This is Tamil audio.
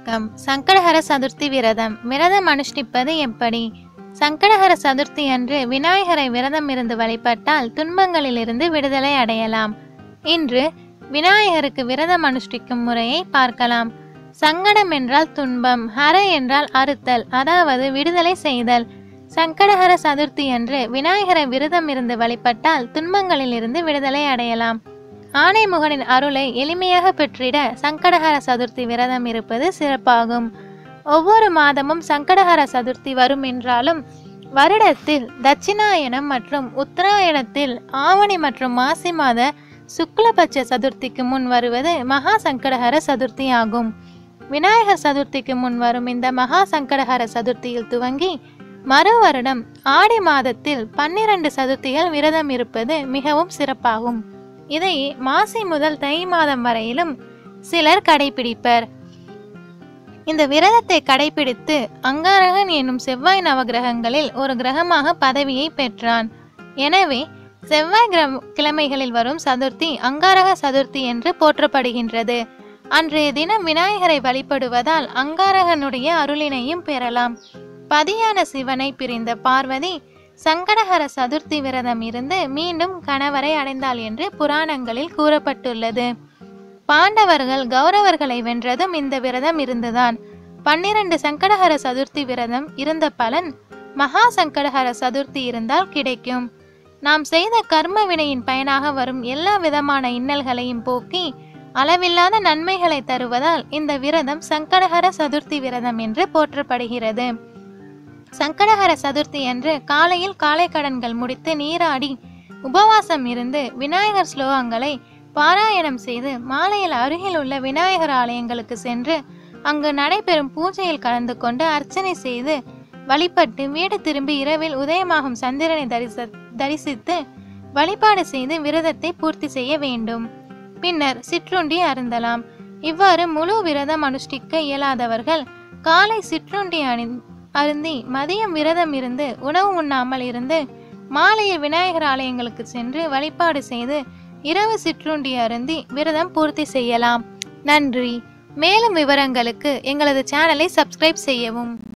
வணக்கம் சங்கடஹர சதுர்த்தி விரதம் விரதம் அனுஷ்டிப்பது எப்படி சங்கடஹர சதுர்த்தி அன்று விநாயகரை விரதம் இருந்து வழிபட்டால் துன்பங்களிலிருந்து விடுதலை அடையலாம் இன்று விநாயகருக்கு விரதம் அனுஷ்டிக்கும் முறையை பார்க்கலாம் சங்கடம் என்றால் துன்பம் ஹர என்றால் அறுத்தல் அதாவது விடுதலை செய்தல் சங்கடஹர சதுர்த்தி அன்று விநாயகரை விரதம் இருந்து வழிபட்டால் துன்பங்களிலிருந்து விடுதலை அடையலாம் ஆனைமுகனின் அருளை எளிமையாக பெற்றிட சங்கடஹர சதுர்த்தி விரதம் இருப்பது சிறப்பாகும் ஒவ்வொரு மாதமும் சங்கடஹர சதுர்த்தி வரும் என்றாலும் வருடத்தில் தட்சிணாயனம் மற்றும் உத்தராயணத்தில் ஆவணி மற்றும் மாசி மாத சுக்லபட்ச சதுர்த்திக்கு முன் வருவது மகா சங்கடஹர சதுர்த்தி ஆகும் விநாயகர் சதுர்த்திக்கு முன் வரும் இந்த மகா சங்கடஹர சதுர்த்தியில் துவங்கி மறு வருடம் ஆடி மாதத்தில் பன்னிரண்டு சதுர்த்திகள் விரதம் இருப்பது மிகவும் சிறப்பாகும் இதை மாசி முதல் தை மாதம் வரையிலும் சிலர் கடைபிடிப்பர் இந்த விரதத்தை கடைபிடித்து அங்காரகன் என்னும் செவ்வாய் நவகிரகங்களில் ஒரு கிரகமாக பதவியை பெற்றான் எனவே செவ்வாய் கிரம் கிழமைகளில் வரும் சதுர்த்தி அங்காரக சதுர்த்தி என்று போற்றப்படுகின்றது அன்றைய தினம் விநாயகரை வழிபடுவதால் அங்காரகனுடைய அருளினையும் பெறலாம் பதியான சிவனை பிரிந்த பார்வதி சங்கடஹர சதுர்த்தி விரதம் இருந்து மீண்டும் கணவரை அடைந்தாள் என்று புராணங்களில் கூறப்பட்டுள்ளது பாண்டவர்கள் கௌரவர்களை வென்றதும் இந்த விரதம் இருந்துதான் பன்னிரண்டு சங்கடஹர சதுர்த்தி விரதம் இருந்த பலன் மகா சங்கடஹர சதுர்த்தி இருந்தால் கிடைக்கும் நாம் செய்த கர்ம வினையின் பயனாக வரும் எல்லா விதமான இன்னல்களையும் போக்கி அளவில்லாத நன்மைகளை தருவதால் இந்த விரதம் சங்கடஹர சதுர்த்தி விரதம் என்று போற்றப்படுகிறது சங்கடஹர சதுர்த்தி அன்று காலையில் காலை கடன்கள் முடித்து நீராடி உபவாசம் இருந்து விநாயகர் ஸ்லோகங்களை பாராயணம் செய்து மாலையில் அருகில் உள்ள விநாயகர் ஆலயங்களுக்கு சென்று அங்கு நடைபெறும் பூஜையில் கலந்து கொண்டு அர்ச்சனை செய்து வழிபட்டு வீடு திரும்பி இரவில் உதயமாகும் சந்திரனை தரிச தரிசித்து வழிபாடு செய்து விரதத்தை பூர்த்தி செய்ய வேண்டும் பின்னர் சிற்றுண்டி அருந்தலாம் இவ்வாறு முழு விரதம் அனுஷ்டிக்க இயலாதவர்கள் காலை சிற்றுண்டி அணி அருந்தி மதியம் விரதம் இருந்து உணவு உண்ணாமல் இருந்து மாலையில் விநாயகர் ஆலயங்களுக்கு சென்று வழிபாடு செய்து இரவு சிற்றுண்டி அருந்தி விரதம் பூர்த்தி செய்யலாம் நன்றி மேலும் விவரங்களுக்கு எங்களது சேனலை சப்ஸ்கிரைப் செய்யவும்